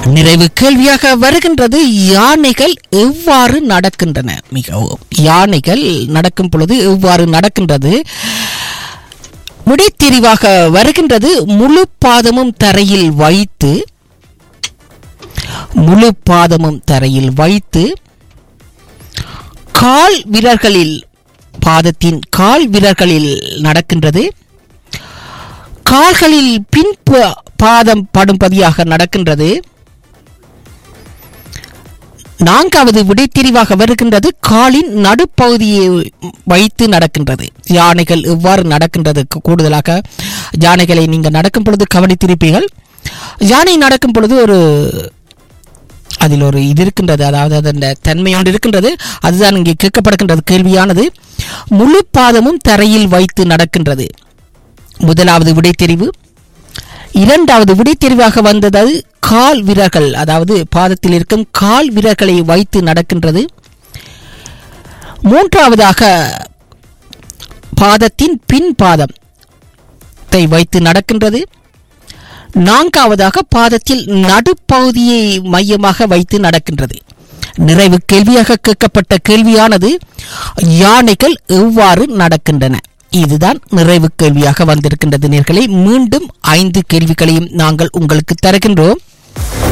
நிறைவு கேள்வியாக வருகின்றது யானைகள் எவ்வாறு நடக்கின்றன மிகவும் யானைகள் நடக்கும் பொழுது எவ்வாறு நடக்கின்றது முடித்தெரிவாக வருகின்றது முழு பாதமும் தரையில் வைத்து முழு பாதமும் தரையில் வைத்து கால் விரல்களில் பாதத்தின் கால் விரல்களில் நடக்கின்றது கால்களில் பின் ப- பாதம் படும்படியாக நடக்கின்றது நான்காவது விடைத்தெரிவாக வருகின்றது காலின் நடுப்பகுதியை வைத்து நடக்கின்றது யானைகள் எவ்வாறு நடக்கின்றது கு- கூடுதலாக யானைகளை நீங்கள் நடக்கும் பொழுது கவனித்திருப்பீர்கள் யானை நடக்கும் பொழுது ஒரு அதில் ஒரு இது இருக்கின்றது அதாவது அதன் தன்மை ஒன்று இருக்கின்றது அதுதான் இங்கே கேட்கப்படுகின்றது கேள்வியானது முழு பாதமும் தரையில் வைத்து நடக்கின்றது முதலாவது விடைத்தெரிவு இரண்டாவது விடைத்தெரிவாக வந்தது கால் விரல்கள் அதாவது பாதத்தில் இருக்கும் கால் விரல்களை வைத்து நடக்கின்றது மூன்றாவதாக பாதத்தின் பின் பாதத்தை வைத்து நடக்கின்றது நான்காவதாக பாதத்தில் நடுப்பகுதியை மையமாக வைத்து நடக்கின்றது நிறைவு கேள்வியாக கேட்கப்பட்ட கேள்வியானது யானைகள் எவ்வாறு நடக்கின்றன இதுதான் நிறைவு கேள்வியாக வந்திருக்கின்றது நேர்களை மீண்டும் ஐந்து கேள்விகளையும் நாங்கள் உங்களுக்கு தருகின்றோம்